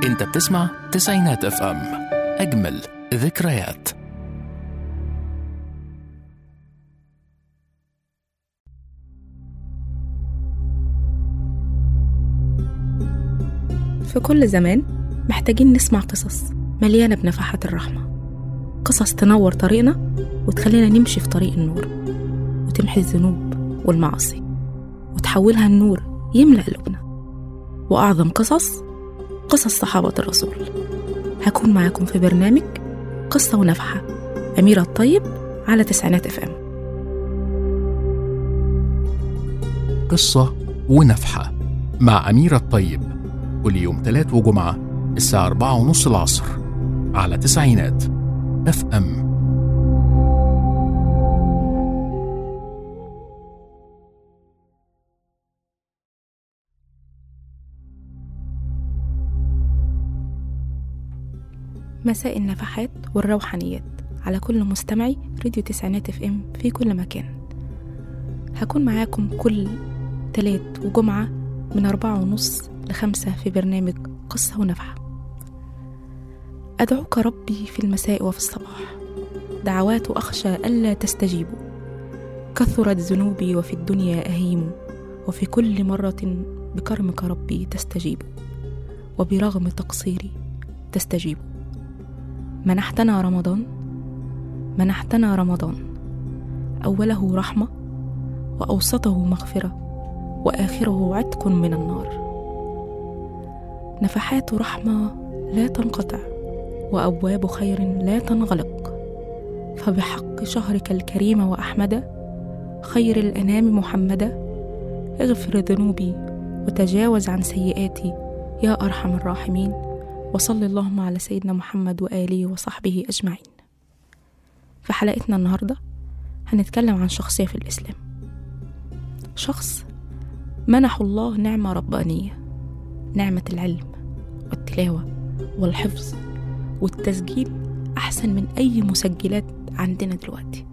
انت بتسمع تسعينات اف ام اجمل ذكريات في كل زمان محتاجين نسمع قصص مليانة بنفحات الرحمة قصص تنور طريقنا وتخلينا نمشي في طريق النور وتمحي الذنوب والمعاصي وتحولها النور يملأ قلوبنا وأعظم قصص قصص صحابة الرسول هكون معاكم في برنامج قصة ونفحة أميرة الطيب على تسعينات اف ام قصة ونفحة مع أميرة الطيب كل يوم تلات وجمعة الساعة أربعة ونص العصر على تسعينات اف ام مساء النفحات والروحانيات على كل مستمعي راديو تسعينات اف ام في كل مكان هكون معاكم كل تلات وجمعة من أربعة ونص لخمسة في برنامج قصة ونفحة أدعوك ربي في المساء وفي الصباح دعوات أخشى ألا تستجيبوا كثرت ذنوبي وفي الدنيا أهيم وفي كل مرة بكرمك ربي تستجيب وبرغم تقصيري تستجيب منحتنا رمضان منحتنا رمضان أوله رحمة وأوسطه مغفرة وآخره عتق من النار نفحات رحمة لا تنقطع وأبواب خير لا تنغلق فبحق شهرك الكريم وأحمد خير الأنام محمدا اغفر ذنوبي وتجاوز عن سيئاتي يا أرحم الراحمين وصل اللهم على سيدنا محمد وآله وصحبه أجمعين في حلقتنا النهاردة هنتكلم عن شخصية في الإسلام شخص منح الله نعمة ربانية نعمة العلم والتلاوة والحفظ والتسجيل أحسن من أي مسجلات عندنا دلوقتي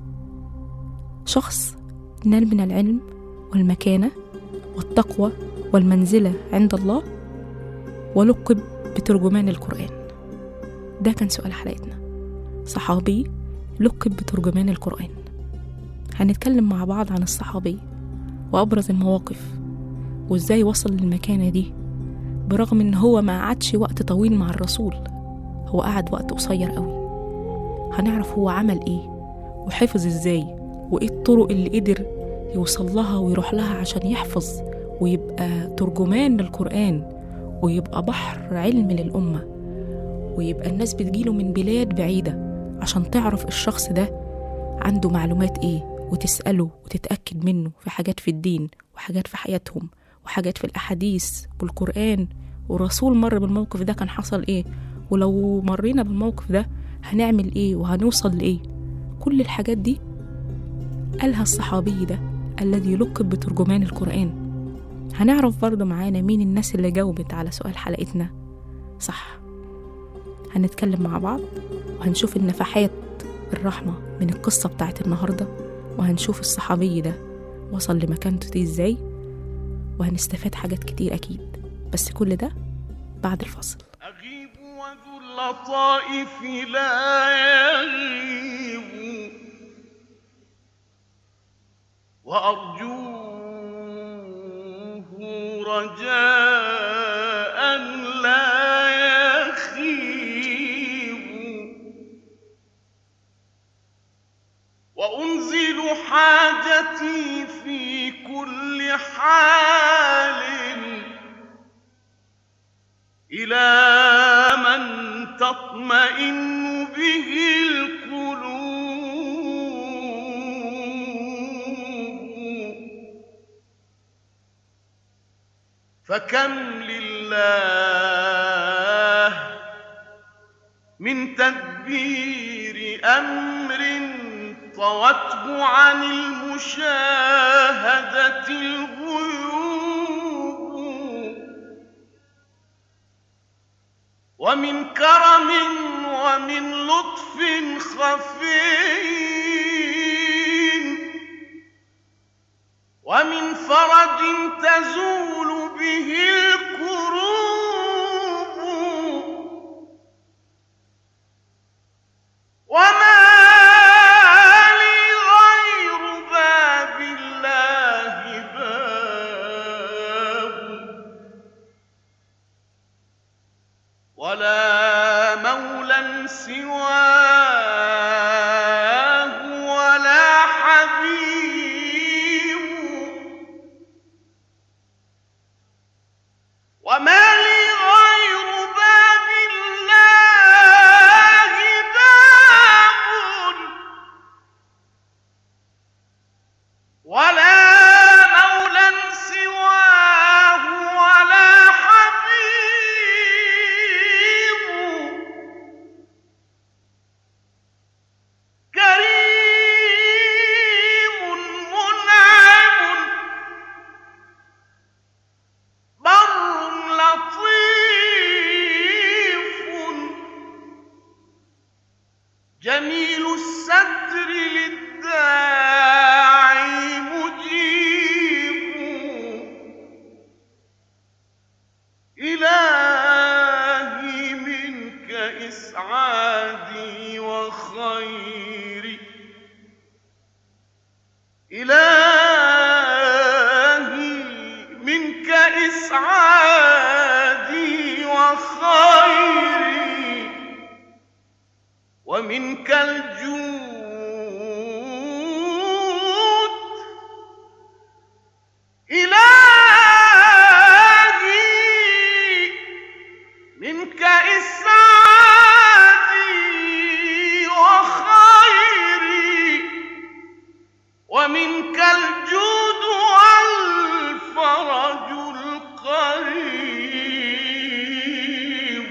شخص نال من العلم والمكانة والتقوى والمنزلة عند الله ولقب بترجمان القرآن ده كان سؤال حلقتنا صحابي لقب بترجمان القرآن هنتكلم مع بعض عن الصحابي وأبرز المواقف وإزاي وصل للمكانة دي برغم إن هو ما قعدش وقت طويل مع الرسول هو قعد وقت قصير قوي هنعرف هو عمل إيه وحفظ إزاي وإيه الطرق اللي قدر يوصل لها ويروح لها عشان يحفظ ويبقى ترجمان للقرآن ويبقى بحر علم للأمة ويبقى الناس بتجيله من بلاد بعيدة عشان تعرف الشخص ده عنده معلومات ايه وتسأله وتتأكد منه في حاجات في الدين وحاجات في حياتهم وحاجات في الأحاديث والقرآن والرسول مر بالموقف ده كان حصل ايه ولو مرينا بالموقف ده هنعمل ايه وهنوصل لإيه كل الحاجات دي قالها الصحابي ده الذي لقب بترجمان القرآن هنعرف برضه معانا مين الناس اللي جاوبت على سؤال حلقتنا صح هنتكلم مع بعض وهنشوف النفحات الرحمة من القصة بتاعت النهاردة وهنشوف الصحابي ده وصل لمكانته دي ازاي وهنستفاد حاجات كتير أكيد بس كل ده بعد الفصل أغيب وذو اللطائف لا يغيب وأرجوه رجاء لا يخيب وأنزل حاجتي في كل حال إلى من تطمئن به القلوب فكم لله من تدبير أمر طوته عن المشاهدة الغيوب ومن كرم ومن لطف خفي ومن فرج تزول به الكروب إسعادي وخيري ومنك الجود إلهي منك إسعادي وخيري ومنك الجود والفرج القريب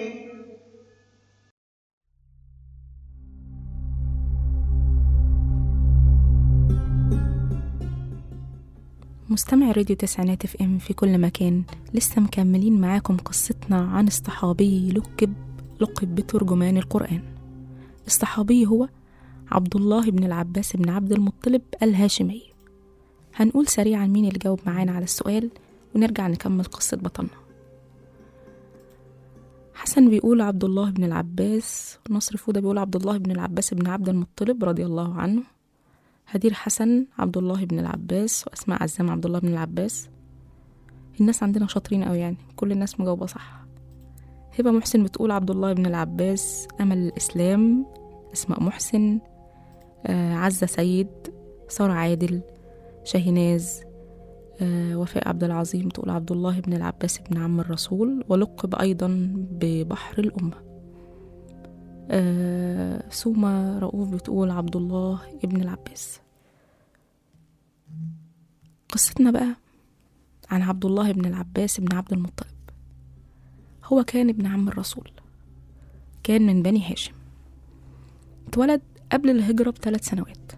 مستمع راديو تسعينات اف ام في كل مكان لسه مكملين معاكم قصتنا عن الصحابي لقب لقب بترجمان القرآن الصحابي هو عبد الله بن العباس بن عبد المطلب الهاشمي هنقول سريعا مين اللي جاوب معانا على السؤال ونرجع نكمل قصة بطلنا حسن بيقول عبد الله بن العباس نصر فودة بيقول عبد الله بن العباس بن عبد المطلب رضي الله عنه هدير حسن عبد الله بن العباس واسماء عزام عبد الله بن العباس الناس عندنا شاطرين قوي يعني كل الناس مجاوبه صح هبه محسن بتقول عبد الله بن العباس امل الاسلام اسماء محسن آه عزه سيد ساره عادل شاهيناز آه وفاء عبد العظيم تقول عبد الله بن العباس بن عم الرسول ولقب ايضا ببحر الامه آه سوما رؤوف بتقول عبد الله ابن العباس قصتنا بقى عن عبد الله بن العباس بن عبد المطلب هو كان ابن عم الرسول كان من بني هاشم اتولد قبل الهجرة بثلاث سنوات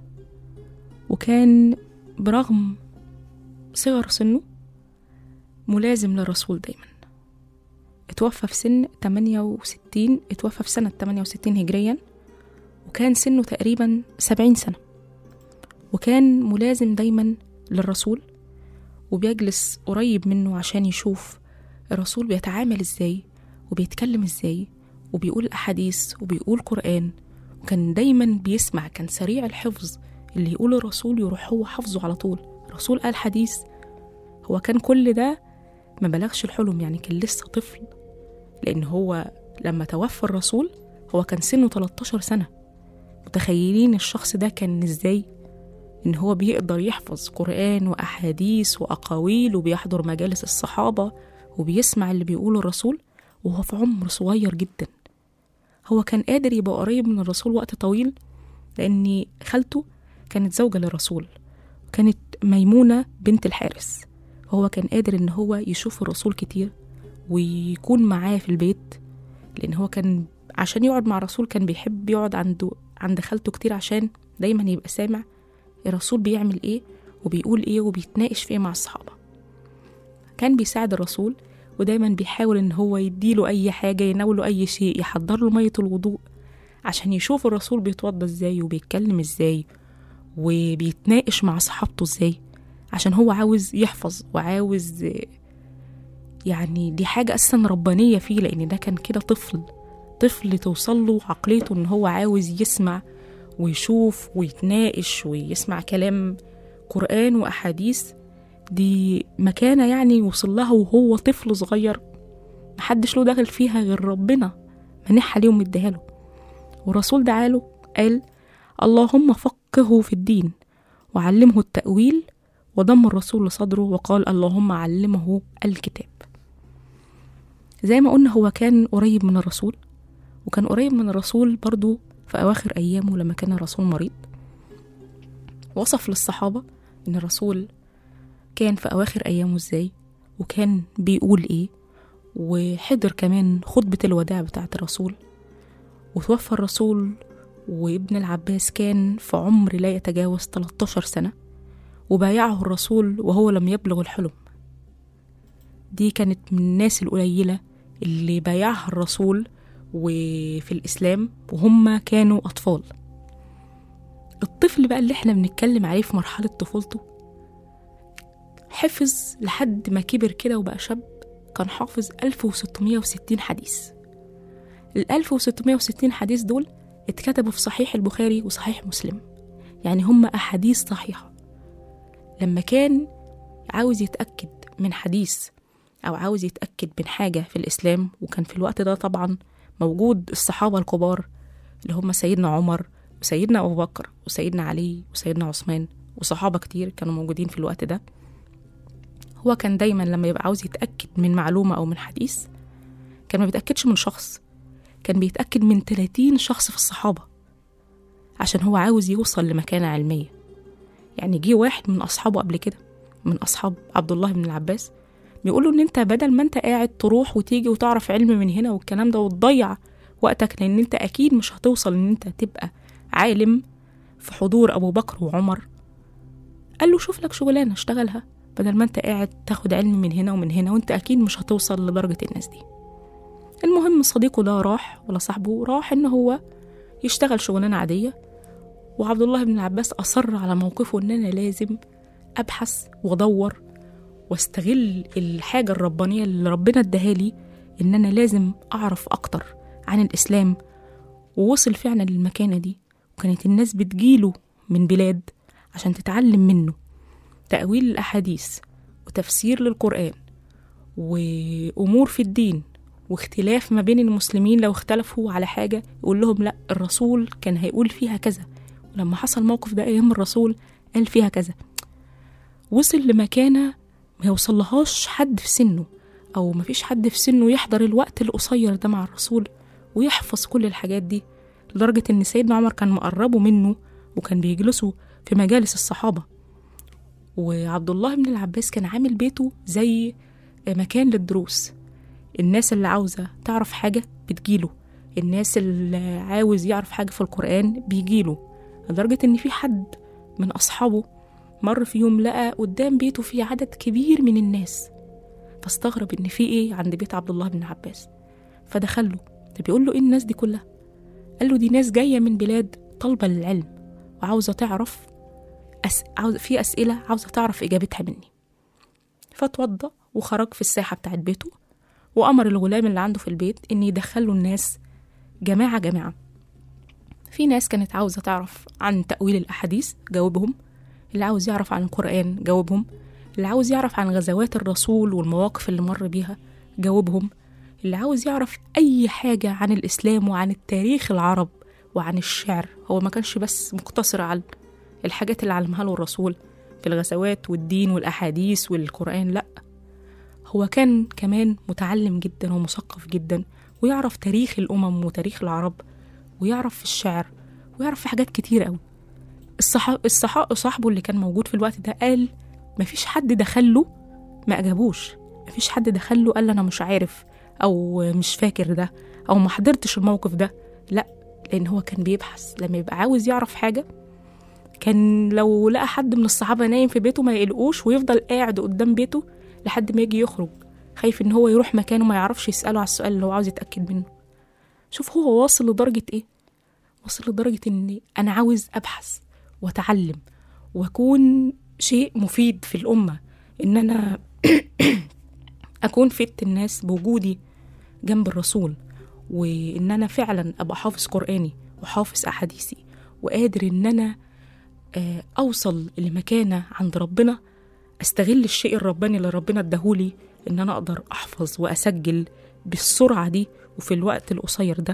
وكان برغم صغر سنه ملازم للرسول دايما اتوفى في سن 68 اتوفى في سنة 68 هجريا وكان سنه تقريبا 70 سنة وكان ملازم دايما للرسول وبيجلس قريب منه عشان يشوف الرسول بيتعامل ازاي وبيتكلم ازاي وبيقول أحاديث وبيقول قرآن وكان دايما بيسمع كان سريع الحفظ اللي يقول الرسول يروح هو حافظه على طول الرسول قال حديث هو كان كل ده ما بلغش الحلم يعني كان لسه طفل لأن هو لما توفى الرسول هو كان سنه 13 سنة متخيلين الشخص ده كان ازاي إن هو بيقدر يحفظ قرآن وأحاديث وأقاويل وبيحضر مجالس الصحابة وبيسمع اللي بيقوله الرسول وهو في عمر صغير جدا هو كان قادر يبقى قريب من الرسول وقت طويل لأن خالته كانت زوجة للرسول كانت ميمونة بنت الحارس وهو كان قادر إن هو يشوف الرسول كتير ويكون معاه في البيت لأن هو كان عشان يقعد مع الرسول كان بيحب يقعد عنده عند خالته كتير عشان دايما يبقى سامع الرسول بيعمل ايه وبيقول ايه وبيتناقش في ايه مع الصحابة كان بيساعد الرسول ودايما بيحاول ان هو يديله اي حاجة يناوله اي شيء يحضر له مية الوضوء عشان يشوف الرسول بيتوضى ازاي وبيتكلم ازاي وبيتناقش مع صحابته ازاي عشان هو عاوز يحفظ وعاوز يعني دي حاجة أساسا ربانية فيه لأن ده كان كده طفل طفل توصل له عقليته إن هو عاوز يسمع ويشوف ويتناقش ويسمع كلام قرآن وأحاديث دي مكانة يعني وصل لها وهو طفل صغير محدش له دخل فيها غير ربنا منحها ليه ومديها له والرسول دعاله قال اللهم فقهه في الدين وعلمه التأويل وضم الرسول لصدره وقال اللهم علمه الكتاب زي ما قلنا هو كان قريب من الرسول وكان قريب من الرسول برضو في أواخر أيامه لما كان الرسول مريض وصف للصحابة إن الرسول كان في أواخر أيامه إزاي وكان بيقول إيه وحضر كمان خطبة الوداع بتاعة الرسول وتوفى الرسول وابن العباس كان في عمر لا يتجاوز 13 سنة وبايعه الرسول وهو لم يبلغ الحلم دي كانت من الناس القليلة اللي بايعها الرسول وفي الإسلام وهم كانوا أطفال الطفل بقى اللي احنا بنتكلم عليه في مرحلة طفولته حفظ لحد ما كبر كده وبقى شاب كان حافظ 1660 حديث ال 1660 حديث دول اتكتبوا في صحيح البخاري وصحيح مسلم يعني هم أحاديث صحيحة لما كان عاوز يتأكد من حديث أو عاوز يتأكد من حاجة في الإسلام وكان في الوقت ده طبعا موجود الصحابة الكبار اللي هم سيدنا عمر وسيدنا أبو بكر وسيدنا علي وسيدنا عثمان وصحابة كتير كانوا موجودين في الوقت ده هو كان دايما لما يبقى عاوز يتأكد من معلومة أو من حديث كان ما بيتأكدش من شخص كان بيتأكد من 30 شخص في الصحابة عشان هو عاوز يوصل لمكانة علمية يعني جه واحد من أصحابه قبل كده من أصحاب عبد الله بن العباس بيقولوا إن أنت بدل ما أنت قاعد تروح وتيجي وتعرف علم من هنا والكلام ده وتضيع وقتك لأن أنت أكيد مش هتوصل إن أنت تبقى عالم في حضور أبو بكر وعمر قال له شوف لك شغلانة اشتغلها بدل ما أنت قاعد تاخد علم من هنا ومن هنا وأنت أكيد مش هتوصل لدرجة الناس دي المهم صديقه ده راح ولا صاحبه راح إن هو يشتغل شغلانة عادية وعبد الله بن العباس أصر على موقفه إن أنا لازم أبحث وأدور واستغل الحاجة الربانية اللي ربنا اداها لي إن أنا لازم أعرف أكتر عن الإسلام ووصل فعلا للمكانة دي وكانت الناس بتجيله من بلاد عشان تتعلم منه تأويل الأحاديث وتفسير للقرآن وأمور في الدين واختلاف ما بين المسلمين لو اختلفوا على حاجة يقول لهم لا الرسول كان هيقول فيها كذا ولما حصل موقف ده أيام الرسول قال فيها كذا وصل لمكانة ما يوصلهاش حد في سنه أو ما فيش حد في سنه يحضر الوقت القصير ده مع الرسول ويحفظ كل الحاجات دي لدرجة إن سيدنا عمر كان مقربه منه وكان بيجلسوا في مجالس الصحابة وعبد الله بن العباس كان عامل بيته زي مكان للدروس الناس اللي عاوزة تعرف حاجة بتجيله الناس اللي عاوز يعرف حاجة في القرآن بيجيله لدرجة إن في حد من أصحابه مر في يوم لقى قدام بيته في عدد كبير من الناس فاستغرب إن في إيه عند بيت عبد الله بن عباس فدخله ده بيقول له إيه الناس دي كلها قال له دي ناس جاية من بلاد طالبة للعلم وعاوزة تعرف أس... عاوز... في أسئلة عاوزة تعرف إجابتها مني فاتوضى وخرج في الساحة بتاعت بيته وأمر الغلام اللي عنده في البيت إن يدخلوا الناس جماعة جماعة في ناس كانت عاوزة تعرف عن تأويل الأحاديث جاوبهم اللي عاوز يعرف عن القرآن جاوبهم اللي عاوز يعرف عن غزوات الرسول والمواقف اللي مر بيها جاوبهم اللي عاوز يعرف أي حاجة عن الإسلام وعن التاريخ العرب وعن الشعر هو ما كانش بس مقتصر على الحاجات اللي علمها له الرسول في الغزوات والدين والأحاديث والقرآن لأ هو كان كمان متعلم جدا ومثقف جدا ويعرف تاريخ الأمم وتاريخ العرب ويعرف في الشعر ويعرف في حاجات كتير قوي الصحا... الصحا... صاحبه اللي كان موجود في الوقت ده قال مفيش حد دخله ما أجابوش مفيش حد دخله قال أنا مش عارف أو مش فاكر ده أو ما حضرتش الموقف ده لأ لأن هو كان بيبحث لما يبقى عاوز يعرف حاجة كان لو لقى حد من الصحابة نايم في بيته ما يقلقوش ويفضل قاعد قدام بيته لحد ما يجي يخرج خايف ان هو يروح مكانه ما يعرفش يسأله على السؤال اللي هو عاوز يتأكد منه شوف هو واصل لدرجة ايه واصل لدرجة ان انا عاوز ابحث واتعلم واكون شيء مفيد في الأمة ان انا اكون فدت الناس بوجودي جنب الرسول وان انا فعلا ابقى حافظ قرآني وحافظ احاديثي وقادر ان انا آه، اوصل لمكانة عند ربنا استغل الشيء الرباني اللي ربنا اداهولي ان انا اقدر احفظ واسجل بالسرعه دي وفي الوقت القصير ده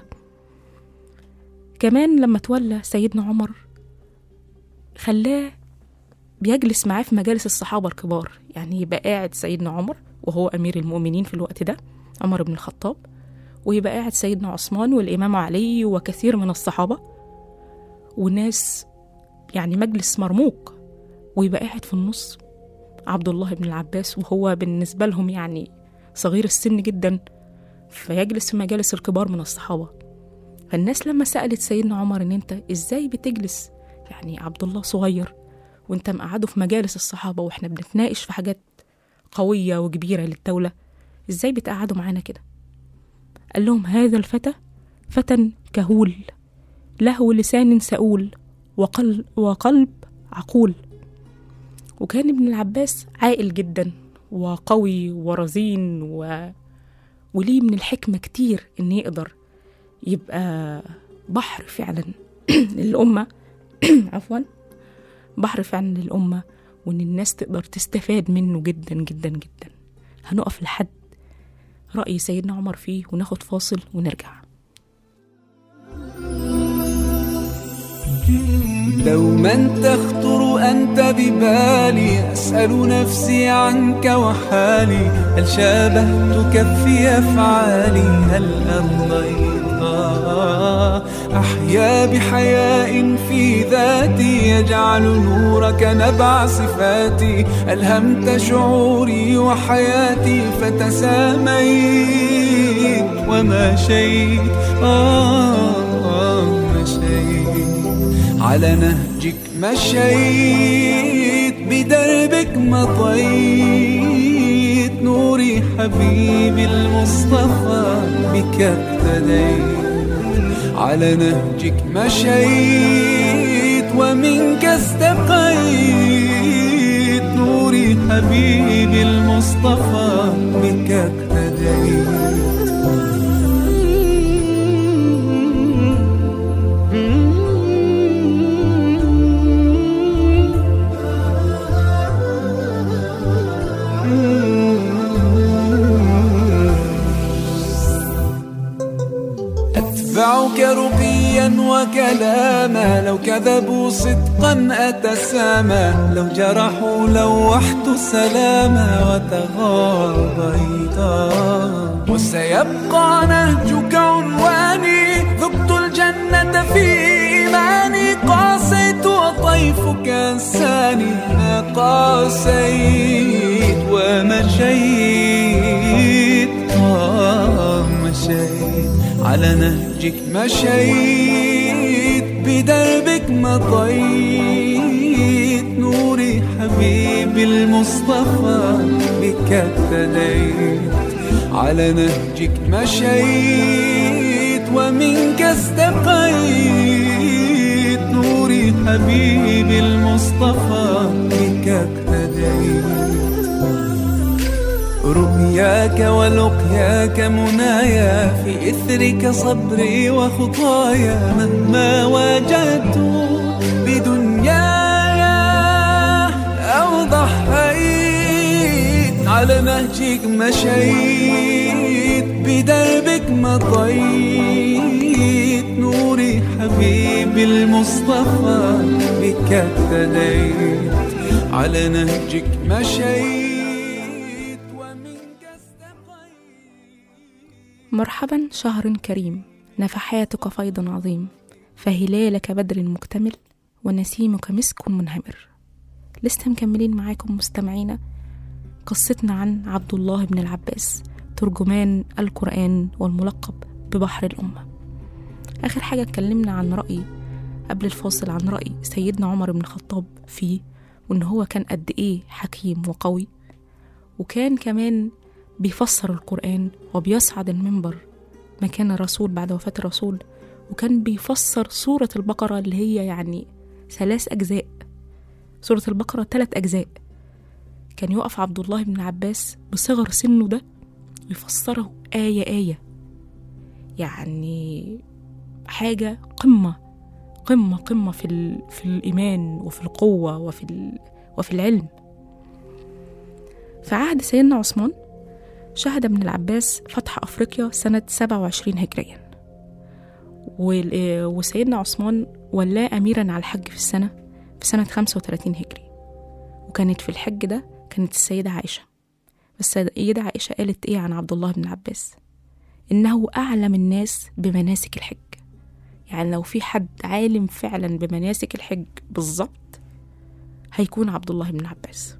كمان لما تولى سيدنا عمر خلاه بيجلس معاه في مجالس الصحابه الكبار يعني يبقى قاعد سيدنا عمر وهو امير المؤمنين في الوقت ده عمر بن الخطاب ويبقى قاعد سيدنا عثمان والامام علي وكثير من الصحابه وناس يعني مجلس مرموق ويبقى قاعد في النص عبد الله بن العباس وهو بالنسبة لهم يعني صغير السن جدا فيجلس في مجالس الكبار من الصحابة فالناس لما سألت سيدنا عمر إن أنت إزاي بتجلس يعني عبد الله صغير وأنت مقعده في مجالس الصحابة وإحنا بنتناقش في حاجات قوية وكبيرة للدولة إزاي بتقعدوا معانا كده قال لهم هذا الفتى فتى كهول له لسان سؤول وقلب, وقلب عقول وكان ابن العباس عاقل جدا وقوي ورزين و... وليه من الحكمة كتير إن يقدر يبقى بحر فعلا للأمة عفوا بحر فعلا للأمة وإن الناس تقدر تستفاد منه جدا جدا جدا هنقف لحد رأي سيدنا عمر فيه وناخد فاصل ونرجع دوما تخطر أنت ببالي أسأل نفسي عنك وحالي هل شابهتك في أفعالي هل أرضيت أحيا بحياء في ذاتي يجعل نورك نبع صفاتي ألهمت شعوري وحياتي فتساميت ومشيت آه آه مشيت على نهجك مشيت بدربك مضيت نوري حبيبي المصطفى بك اقتديت على نهجك مشيت ومنك استقيت نوري حبيبي المصطفى بك أتبعك رقيا وكلاما لو كذبوا صدقا أتسامى لو جرحوا لوحت سلاما وتغاضيتا وسيبقى نهجك عنواني ذقت الجنة في إيماني قاسيت وطيفك أنساني ما قاسيت ومشيت آه مشيت على نهجك مشيت بدربك مضيت نوري حبيبي المصطفى بك اقتديت على نهجك مشيت ومنك استقيت نوري حبيبي المصطفى بك اقتديت رؤياك ولقياك منايا في إثرك صبري وخطايا مهما واجهت بدنياي أو ضحيت على نهجك مشيت بدربك مضيت نوري حبيبي المصطفى بك اقتديت على نهجك مشيت ومنك استقيت مرحبا شهر كريم نفحاتك فيض عظيم فهلالك بدر مكتمل ونسيمك مسك منهمر لسه مكملين معاكم مستمعينا قصتنا عن عبد الله بن العباس ترجمان القرآن والملقب ببحر الأمة آخر حاجة اتكلمنا عن رأي قبل الفاصل عن رأي سيدنا عمر بن الخطاب فيه وإن هو كان قد إيه حكيم وقوي وكان كمان بيفسر القرآن وبيصعد المنبر مكان الرسول بعد وفاة الرسول وكان بيفسر سورة البقرة اللي هي يعني ثلاث أجزاء سورة البقرة ثلاث أجزاء كان يقف عبد الله بن عباس بصغر سنه ده ويفسره آية آية يعني حاجة قمة قمة قمة في, ال... في الإيمان وفي القوة وفي, ال... وفي العلم في عهد سيدنا عثمان شهد ابن العباس فتح أفريقيا سنة 27 هجريا وال- وسيدنا عثمان ولاه أميرا على الحج في السنة في سنة 35 هجري وكانت في الحج ده كانت السيدة عائشة بس السيدة عائشة قالت إيه عن عبد الله بن العباس إنه أعلم الناس بمناسك الحج يعني لو في حد عالم فعلا بمناسك الحج بالظبط هيكون عبد الله بن عباس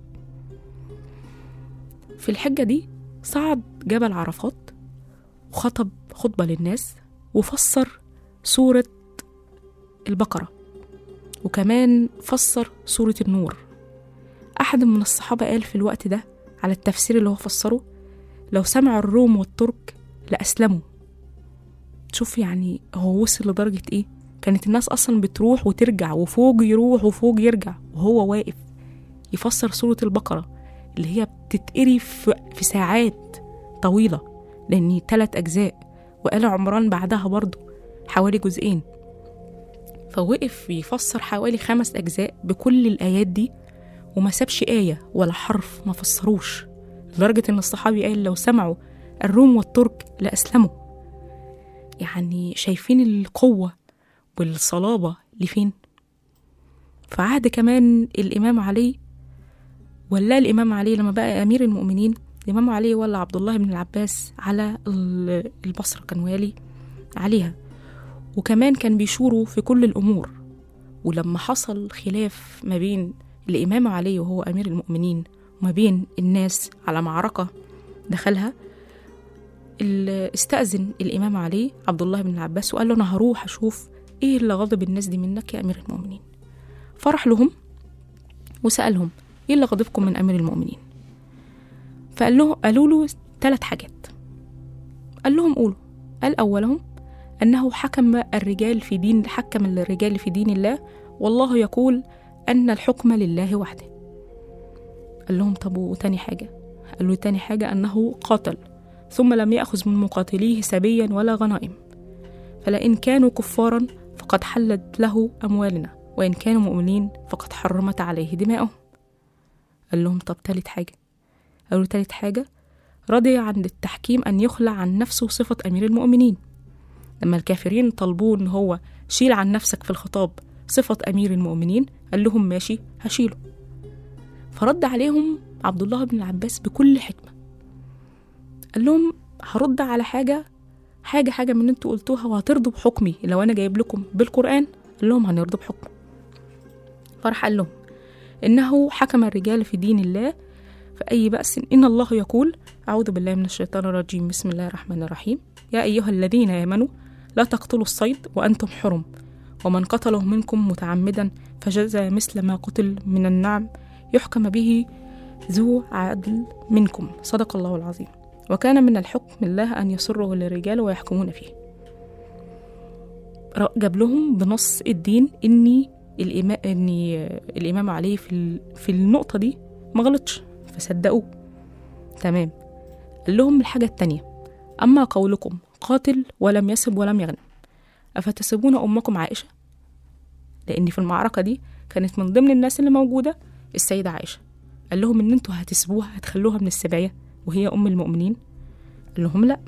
في الحجة دي صعد جبل عرفات وخطب خطبة للناس وفسر سورة البقرة وكمان فسر سورة النور أحد من الصحابة قال في الوقت ده على التفسير اللي هو فسره لو سمع الروم والترك لأسلموا تشوف يعني هو وصل لدرجة إيه كانت الناس أصلا بتروح وترجع وفوق يروح وفوق يرجع وهو واقف يفسر سورة البقرة اللي هي بتتقري في, في ساعات طويلة لأن تلات أجزاء وآل عمران بعدها برضو حوالي جزئين فوقف يفسر حوالي خمس أجزاء بكل الآيات دي وما سابش آية ولا حرف ما فسروش لدرجة إن الصحابي قال لو سمعوا الروم والترك لأسلموا يعني شايفين القوة والصلابة لفين فعهد كمان الإمام علي ولا الإمام علي لما بقى أمير المؤمنين الإمام علي ولا عبد الله بن العباس على ال- البصرة كان والي عليها وكمان كان بيشوروا في كل الأمور ولما حصل خلاف ما بين الإمام علي وهو أمير المؤمنين وما بين الناس على معركة دخلها ال- استأذن الإمام علي عبد الله بن العباس وقال له أنا هروح أشوف إيه اللي غضب الناس دي منك يا أمير المؤمنين فرح لهم وسألهم إيه اللي غضبكم من أمير المؤمنين فقال له قالوا له ثلاث حاجات قال لهم قولوا قال أولهم أنه حكم الرجال في دين حكم الرجال في دين الله والله يقول أن الحكم لله وحده قال لهم طب وتاني حاجة قال له تاني حاجة أنه قاتل ثم لم يأخذ من مقاتليه سبيا ولا غنائم فلئن كانوا كفارا فقد حلت له أموالنا وإن كانوا مؤمنين فقد حرمت عليه دماؤهم قال لهم طب تالت حاجة قالوا تالت حاجة رضي عن التحكيم أن يخلع عن نفسه صفة أمير المؤمنين لما الكافرين طلبوه إن هو شيل عن نفسك في الخطاب صفة أمير المؤمنين قال لهم ماشي هشيله فرد عليهم عبد الله بن العباس بكل حكمة قال لهم هرد على حاجة حاجة حاجة من اللي انتوا قلتوها وهترضوا بحكمي لو أنا جايب لكم بالقرآن قال لهم هنرضى بحكمه فراح قال لهم إنه حكم الرجال في دين الله فأي بأس إن الله يقول أعوذ بالله من الشيطان الرجيم بسم الله الرحمن الرحيم يا أيها الذين آمنوا لا تقتلوا الصيد وأنتم حرم ومن قتله منكم متعمدا فجزى مثل ما قتل من النعم يحكم به ذو عدل منكم صدق الله العظيم وكان من الحكم الله أن يسره للرجال ويحكمون فيه ر- جاب لهم بنص الدين إني الإمام إني الإمام علي في ال- في النقطة دي ما غلطش فصدقوه تمام قال لهم الحاجة التانية أما قولكم قاتل ولم يسب ولم يغنم أفتسبون أمكم عائشة لأن في المعركة دي كانت من ضمن الناس اللي موجودة السيدة عائشة قال لهم إن أنتوا هتسبوها هتخلوها من السباية وهي أم المؤمنين قال لهم لأ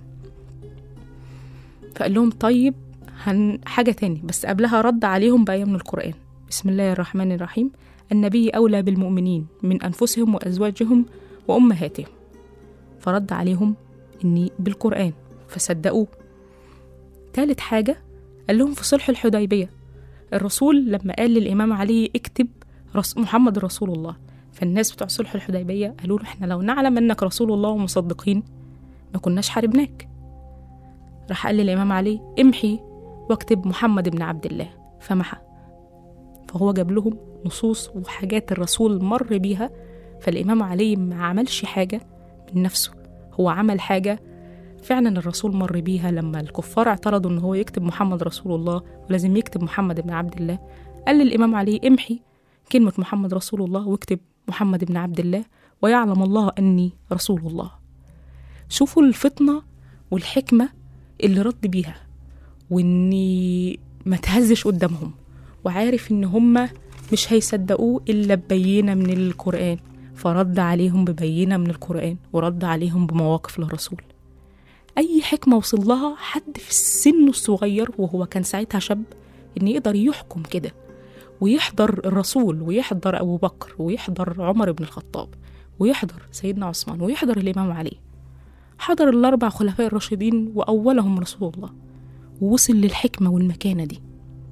فقال لهم طيب هن حاجة تاني بس قبلها رد عليهم بآية من القرآن بسم الله الرحمن الرحيم النبي أولى بالمؤمنين من أنفسهم وأزواجهم وأمهاتهم فرد عليهم إني بالقرآن فصدقوه تالت حاجة قال لهم في صلح الحديبية الرسول لما قال للإمام علي اكتب رس محمد رسول الله فالناس بتوع صلح الحديبية قالوا له احنا لو نعلم انك رسول الله ومصدقين ما كناش حاربناك راح قال للإمام علي امحي واكتب محمد بن عبد الله فمحى فهو جاب لهم نصوص وحاجات الرسول مر بيها فالإمام علي ما عملش حاجة من نفسه هو عمل حاجة فعلا الرسول مر بيها لما الكفار اعترضوا ان هو يكتب محمد رسول الله ولازم يكتب محمد بن عبد الله قال للإمام علي امحي كلمة محمد رسول الله واكتب محمد بن عبد الله ويعلم الله أني رسول الله شوفوا الفطنة والحكمة اللي رد بيها وإني ما تهزش قدامهم وعارف إن هما مش هيصدقوه إلا ببينة من القرآن فرد عليهم ببينة من القرآن ورد عليهم بمواقف للرسول أي حكمة وصل لها حد في السن الصغير وهو كان ساعتها شاب إن يقدر يحكم كده ويحضر الرسول ويحضر أبو بكر ويحضر عمر بن الخطاب ويحضر سيدنا عثمان ويحضر الإمام علي حضر الأربع خلفاء الراشدين وأولهم رسول الله ووصل للحكمة والمكانة دي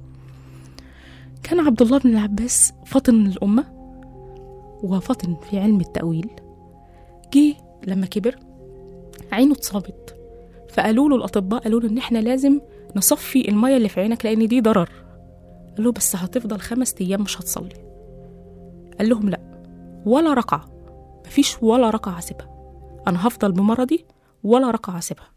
كان عبد الله بن العباس فطن الأمة وفطن في علم التأويل جه لما كبر عينه اتصابت فقالوا له الأطباء قالوا له إن إحنا لازم نصفي المية اللي في عينك لأن دي ضرر قال له بس هتفضل خمس أيام مش هتصلي قال لهم لأ ولا ركعة مفيش ولا ركعة هسيبها أنا هفضل بمرضي ولا ركعة هسيبها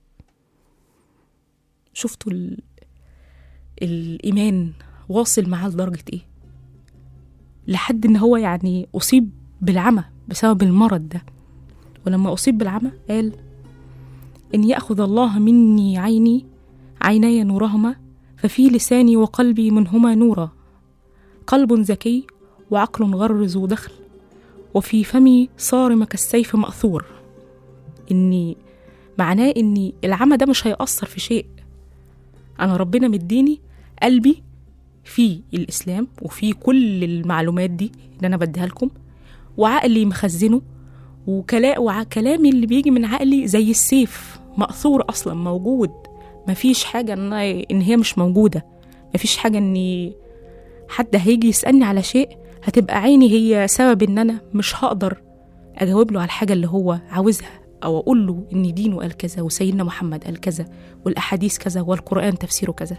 شفتوا ال... الإيمان واصل معاه لدرجة إيه لحد إن هو يعني أصيب بالعمى بسبب المرض ده ولما أصيب بالعمى قال إن يأخذ الله مني عيني عيناي نورهما ففي لساني وقلبي منهما نورا قلب ذكي وعقل غر ذو دخل وفي فمي صارم كالسيف مأثور إني معناه إني العمى ده مش هيأثر في شيء أنا ربنا مديني قلبي فيه الإسلام وفيه كل المعلومات دي اللي أنا بديها لكم وعقلي مخزنه وكلا وكلامي اللي بيجي من عقلي زي السيف مأثور أصلا موجود مفيش حاجة إن, إن هي مش موجودة مفيش حاجة إني حد هيجي يسألني على شيء هتبقى عيني هي سبب إن أنا مش هقدر أجاوب له على الحاجة اللي هو عاوزها أو أقول له إن دينه قال كذا وسيدنا محمد قال كذا والأحاديث كذا والقرآن تفسيره كذا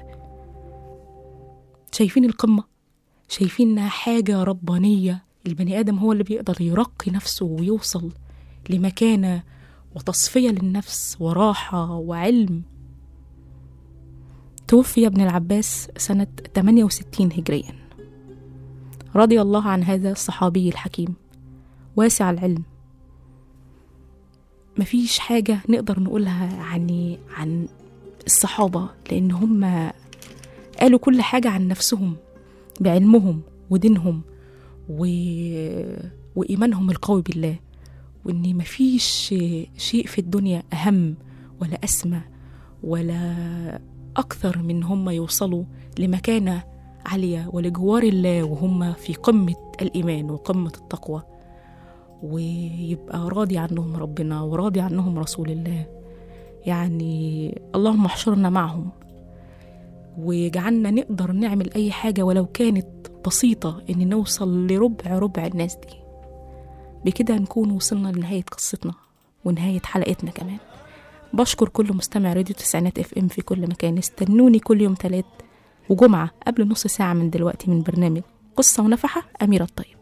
شايفين القمة شايفين إنها حاجة ربانية البني آدم هو اللي بيقدر يرقي نفسه ويوصل لمكانة وتصفية للنفس وراحة وعلم توفي ابن العباس سنة 68 هجريا رضي الله عن هذا الصحابي الحكيم واسع العلم مفيش حاجة نقدر نقولها عن عن الصحابة لأن هم قالوا كل حاجة عن نفسهم بعلمهم ودينهم و... وإيمانهم القوي بالله وإن مفيش شيء في الدنيا أهم ولا أسمى ولا أكثر من هم يوصلوا لمكانة عالية ولجوار الله وهم في قمة الإيمان وقمة التقوى ويبقى راضي عنهم ربنا وراضي عنهم رسول الله يعني اللهم احشرنا معهم وجعلنا نقدر نعمل أي حاجة ولو كانت بسيطة إن نوصل لربع ربع الناس دي بكده نكون وصلنا لنهاية قصتنا ونهاية حلقتنا كمان بشكر كل مستمع راديو تسعينات اف ام في كل مكان استنوني كل يوم تلات وجمعة قبل نص ساعة من دلوقتي من برنامج قصة ونفحة أميرة الطيب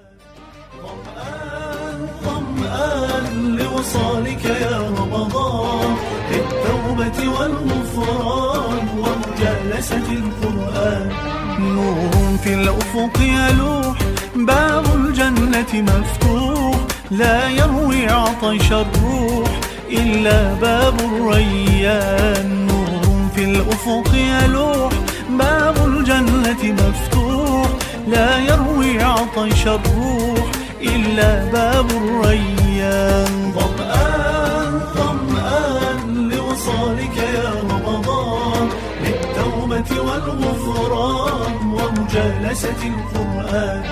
ظمآن لوصالك يا رمضان للتوبة والغفران ومجالسة القرآن نور في الأفق يلوح باب الجنة مفتوح لا يروي عطش الروح إلا باب الريان نور في الأفق يلوح باب الجنة مفتوح لا يروي عطش الروح إلا باب الريان ظمآن ظمآن لوصالك يا رمضان للتوبة والغفران ومجالسة القرآن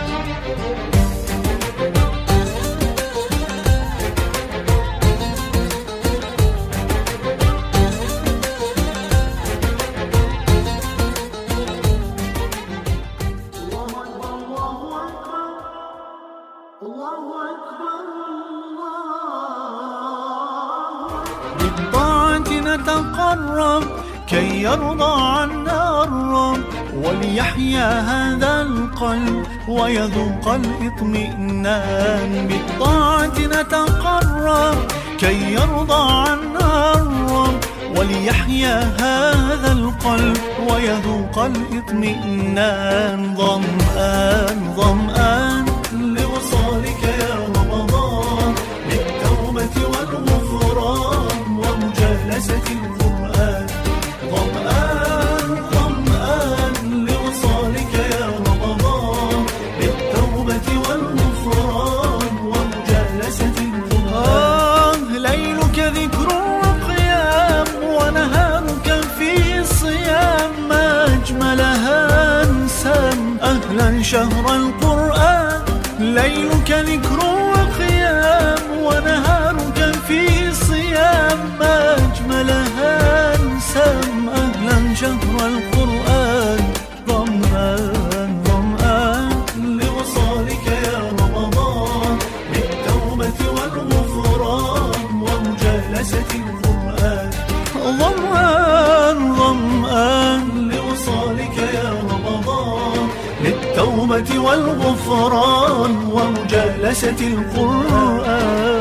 بالطاعة نتقرب كي يرضى عنا الرب وليحيا هذا القلب ويذوق الاطمئنان بالطاعة نتقرب كي يرضى عنا الرب وليحيا هذا القلب ويذوق الاطمئنان ظمآن ظمآن لوصالك يا رمضان للتوبة والغفران ومجالسة القرآن ظمآن ظمآن لوصالك يا رمضان للتوبة والغفران ومجالسة القرآن ليلك ذكر وقيام ونهارك في صيام ما أجملها أنسام أهلا شهر القرآن ليلك ذكر وقيام ونهارك في صيام ما أجملها أنسام أهلا شهر القرآن ظمآن ظمآن لوصالك يا رمضان للتوبة والغفران ومجالسة القرآن ظمآن ظمآن لوصالك يا رمضان للتوبة والغفران ومجالسة القرآن